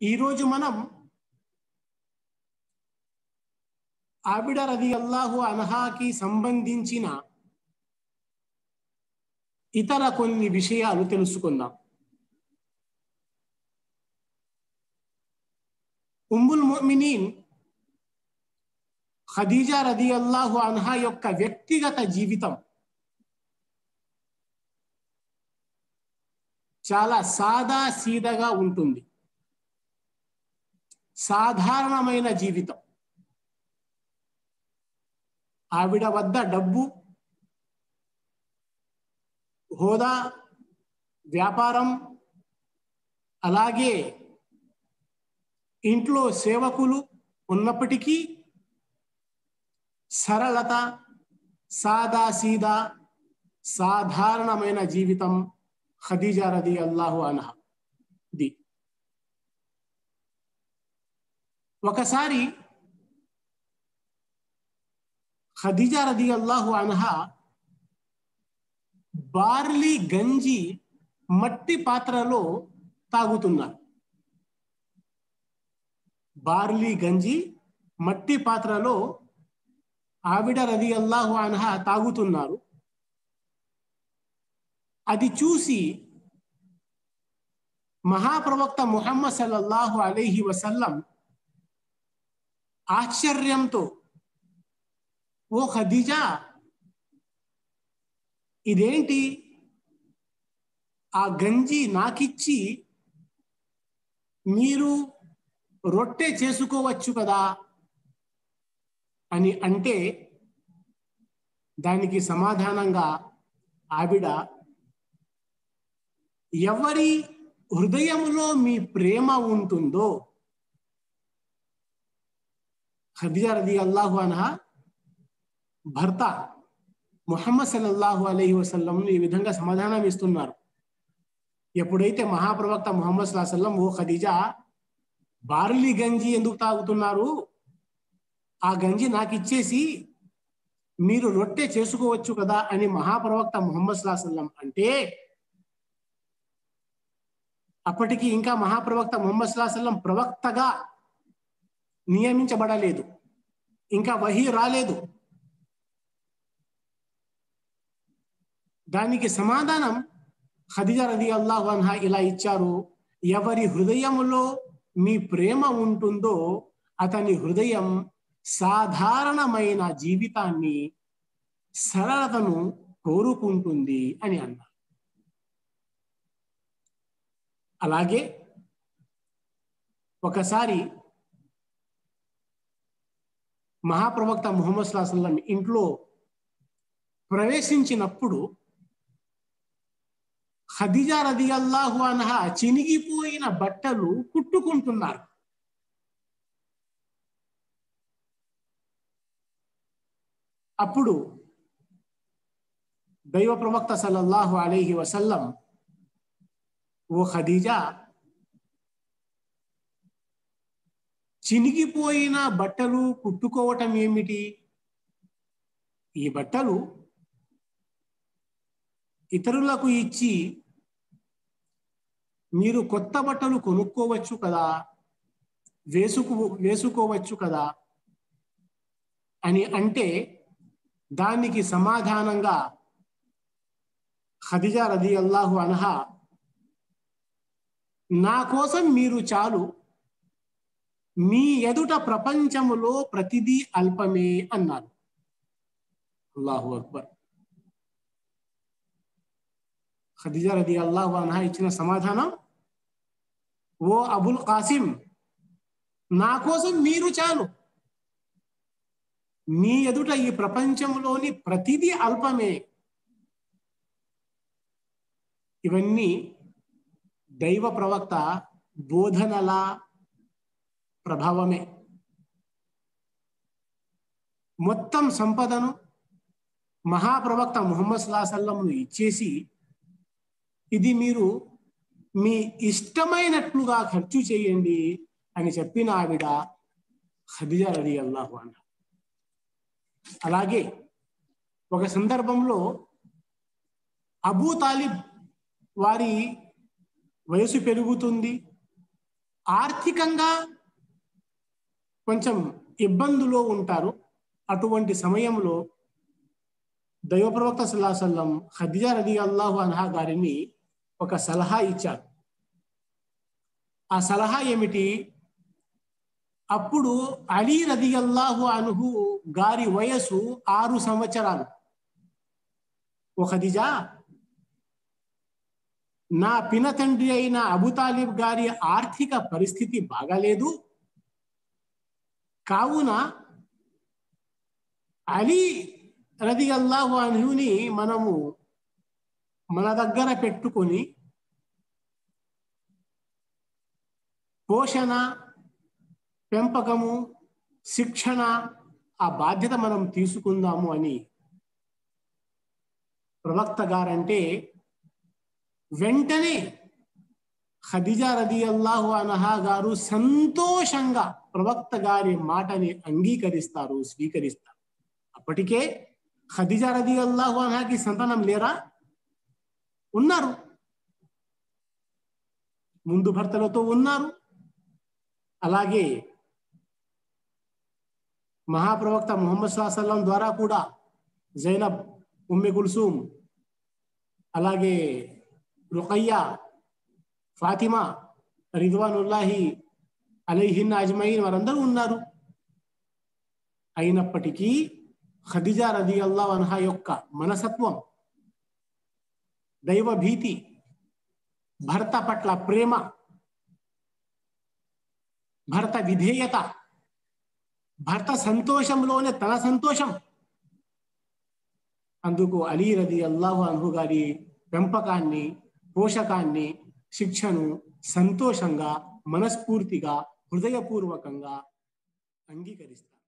ఈరోజు మనం ఆవిడ రది అల్లాహు అనహాకి సంబంధించిన ఇతర కొన్ని విషయాలు తెలుసుకుందాం ఉమ్ముల్ ముమినీన్ ఖదీజా రది అల్లాహు అన్హా యొక్క వ్యక్తిగత జీవితం చాలా సాదా సీదగా ఉంటుంది సాధారణమైన జీవితం ఆవిడ వద్ద డబ్బు హోదా వ్యాపారం అలాగే ఇంట్లో సేవకులు ఉన్నప్పటికీ సరళత సాదా సీదా సాధారణమైన జీవితం ఖదీజా రది అల్లాహు అన్హ ది ఒకసారి ఖదీజా రది అల్లాహు అన్హ బార్లీ గంజి మట్టి పాత్రలో తాగుతున్నారు బార్లీ గంజి మట్టి పాత్రలో ఆవిడ రది అల్లాహు అన్హ తాగుతున్నారు అది చూసి మహాప్రవక్త ముహమ్మద్ సల్లల్లాహు అలైహి వసల్లం ఆశ్చర్యంతో ఓ ఖదీజా ఇదేంటి ఆ గంజి నాకిచ్చి మీరు రొట్టె చేసుకోవచ్చు కదా అని అంటే దానికి సమాధానంగా ఆవిడ ఎవరి హృదయములో మీ ప్రేమ ఉంటుందో ఖదిజా రది అల్లాహు అనహ భర్త ముహమ్మద్ సల్లల్లాహు అలైహి వసల్లం ఈ విధంగా సమాధానం ఇస్తున్నారు ఎప్పుడైతే మహాప్రవక్త ముహమ్మద్ సల్లాహం ఓ ఖదీజా బార్లీ గంజి ఎందుకు తాగుతున్నారు ఆ గంజి నాకు ఇచ్చేసి మీరు రొట్టె చేసుకోవచ్చు కదా అని మహాప్రవక్త ముహమ్మద్ సల్లాహం అంటే అప్పటికి ఇంకా మహాప్రవక్త ముహమ్మద్ సల్లాహం ప్రవక్తగా నియమించబడలేదు ఇంకా వహీ రాలేదు దానికి సమాధానం ఖదిజా రది అల్లాహు అన్హా ఇలా ఇచ్చారు ఎవరి హృదయంలో మీ ప్రేమ ఉంటుందో అతని హృదయం సాధారణమైన జీవితాన్ని సరళతను కోరుకుంటుంది అని అన్నారు అలాగే ఒకసారి మహాప్రవక్త ముహమ్మద్ సుల్లాహం ఇంట్లో ప్రవేశించినప్పుడు ఖదిజా రది అల్లాహు అనహా చినిగిపోయిన బట్టలు కుట్టుకుంటున్నారు అప్పుడు దైవ ప్రవక్త సల్లల్లాహు అలైహి వసల్లం ఓ ఖదీజా చినిగిపోయిన బట్టలు కుట్టుకోవటం ఏమిటి ఈ బట్టలు ఇతరులకు ఇచ్చి మీరు కొత్త బట్టలు కొనుక్కోవచ్చు కదా వేసుకు వేసుకోవచ్చు కదా అని అంటే దానికి సమాధానంగా ఖదిజా రది అల్లాహు అనహా నా కోసం మీరు చాలు మీ ఎదుట ప్రపంచములో ప్రతిదీ అల్పమే అన్నారు అల్లాహు అక్బర్ ఖదిజా రది అల్లాహు అనహా ఇచ్చిన సమాధానం ఓ అబుల్ కాసిం నా కోసం మీరు చాలు మీ ఎదుట ఈ ప్రపంచంలోని ప్రతిదీ అల్పమే ఇవన్నీ దైవ ప్రవక్త బోధనల ప్రభావమే మొత్తం సంపదను మహాప్రవక్త ముహమ్మద్ సుల్లాసల్లంను ఇచ్చేసి ఇది మీరు మీ ఇష్టమైనట్లుగా ఖర్చు చేయండి అని చెప్పిన ఆవిడ ఖదిజా రది అల్లాహు అన్న అలాగే ఒక సందర్భంలో అబూ తాలిబ్ వారి వయసు పెరుగుతుంది ఆర్థికంగా కొంచెం ఇబ్బందులో ఉంటారు అటువంటి సమయంలో దైవ ప్రవక్త సల్లాహల్లం ఖదిజా రది అల్లాహు అన్హా గారిని ఒక సలహా ఇచ్చారు ఆ సలహా ఏమిటి అప్పుడు అలీ రది అల్లాహు అనుహు గారి వయసు ఆరు సంవత్సరాలు ఓ ఖదిజా నా పినతండ్రి అయిన అబుతాలిబ్ గారి ఆర్థిక పరిస్థితి బాగాలేదు కావున అలీ రది అల్లాహు అనుని మనము మన దగ్గర పెట్టుకొని పోషణ పెంపకము శిక్షణ ఆ బాధ్యత మనం తీసుకుందాము అని ప్రవక్త గారంటే వెంటనే ఖదిజా రది అల్లాహు అనహా గారు సంతోషంగా ప్రవక్త గారి మాటని అంగీకరిస్తారు స్వీకరిస్తారు అప్పటికే ఖదిజా రది అల్లాహు అనహాకి సంతానం లేరా ఉన్నారు ముందు భర్తలతో ఉన్నారు అలాగే మహాప్రవక్త ముహమ్మద్ సాహసల్లం ద్వారా కూడా జైనబ్ ఉమ్మి కుల్సూమ్ అలాగే రుకయ్య ఫాతిమా రిద్వానుల్లాహి అలైహిన్ అజ్మయిన్ వారందరూ ఉన్నారు అయినప్పటికీ ఖదిజా రది అల్లా అన్హా యొక్క మనసత్వం దైవ భీతి భర్త పట్ల ప్రేమ భర్త విధేయత భర్త సంతోషంలోనే తన సంతోషం అందుకు అలీ రది అల్లాహు అన్హు గారి పెంపకాన్ని పోషకాన్ని శిక్షను సంతోషంగా మనస్ఫూర్తిగా హృదయపూర్వకంగా అంగీకరిస్తారు